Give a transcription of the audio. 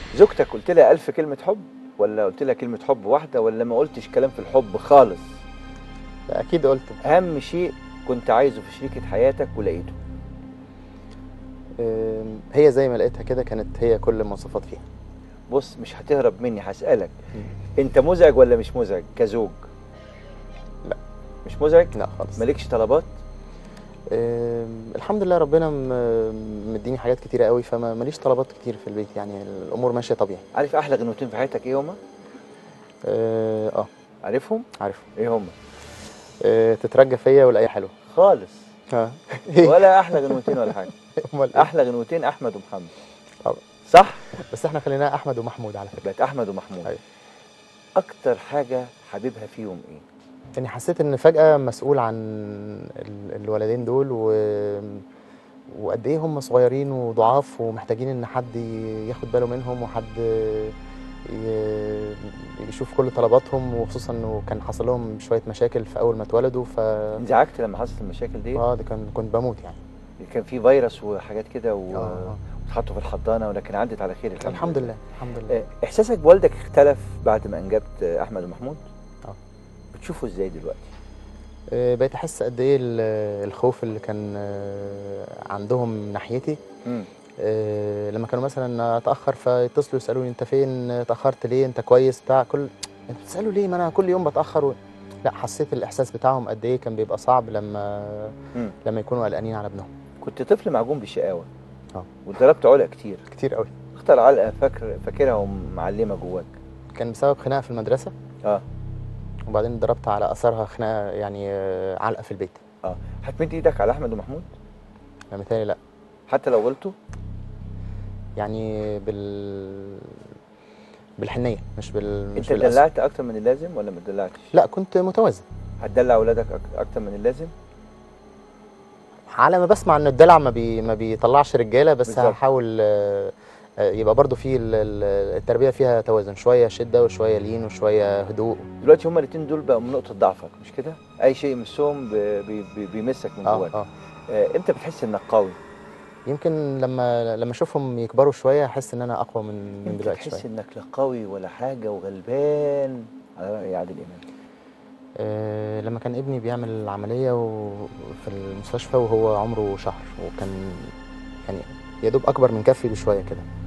زوجتك قلت لها ألف كلمة حب ولا قلت لها كلمة حب واحدة ولا ما قلتش كلام في الحب خالص اكيد قلت أهم شيء كنت عايزه في شريكة حياتك ولقيته آم، هي زي ما لقيتها كده كانت هي كل المواصفات فيها بص مش هتهرب مني هسألك أنت مزعج ولا مش مزعج كزوج لا. مش مزعج لا خالص مالكش طلبات آم، الحمد لله ربنا م- مديني حاجات كتيرة قوي فما ماليش طلبات كتير في البيت يعني الامور ماشيه طبيعي عارف أحلى غنوتين في حياتك إيه هما اه آه، عارفهم عارف إيه هما آه، تترجى فيا ولا اي حلوه خالص اه ولا أحلى غنوتين ولا حاجة أمال إيه؟ أحلى غنوتين أحمد ومحمد طبعا. صح بس احنا خليناها احمد ومحمود على فكره بقت أحمد ومحمود أيوة. أكتر حاجة حبيبها فيهم إيه يعني حسيت ان فجاه مسؤول عن ال- الولدين دول و وقد ايه هم صغيرين وضعاف ومحتاجين ان حد ي- ياخد باله منهم وحد ي- يشوف كل طلباتهم وخصوصا انه كان حصل لهم شويه مشاكل في اول ما اتولدوا ف انزعجت لما حصلت المشاكل دي اه ده كان كنت بموت يعني كان في فيروس وحاجات كده و... آه. واتحطوا في الحضانه ولكن عدت على خير الحمد, الحمد لله الحمد لله آه، احساسك بوالدك اختلف بعد ما انجبت آه، احمد ومحمود آه. بتشوفه ازاي دلوقتي آه، بقيت احس قد ايه ال- الخوف اللي كان آه، عندهم من ناحيتي مم. آه، لما كانوا مثلا اتاخر فيتصلوا يسالوني انت فين اتاخرت ليه انت كويس بتاع كل انت بتسالوا ليه ما انا كل يوم بتاخر و... لا حسيت الاحساس بتاعهم قد ايه كان بيبقى صعب لما مم. لما يكونوا قلقانين على ابنهم كنت طفل معجون بالشقاوه آه. وضربت علق كتير كتير قوي اختار علقه فاكر فاكرها ومعلمه جواك كان بسبب خناقه في المدرسه اه وبعدين اتضربت على اثرها خناقه يعني آه، علقه في البيت اه هتمد ايدك على احمد ومحمود يعني متهيألي لا حتى لو غلطوا يعني بال بالحنيه مش بال مش انت بالأسف. دلعت اكتر من اللازم ولا ما دلعتش لا كنت متوازن هتدلع اولادك أك- اكتر من اللازم على ما بسمع ان الدلع ما, بي ما بيطلعش رجاله بس بالظبط. هحاول آه، آه، يبقى برضو في ال- ال- التربيه فيها توازن شويه شده وشويه لين وشويه هدوء دلوقتي هما الاثنين دول بقوا من نقطه ضعفك مش كده اي شيء يمسهم ب- بي- بي- بيمسك من اه جواك اه آه، امتى بتحس انك قوي يمكن لما لما اشوفهم يكبروا شويه احس ان انا اقوى من من امتى دلوقتي تحس شويه انك لا قوي ولا حاجه وغلبان على راي عادل امام آه لما كان ابني بيعمل عمليه و- في المستشفى وهو عمره شهر وكان يعني يا دوب اكبر من كفي بشويه كده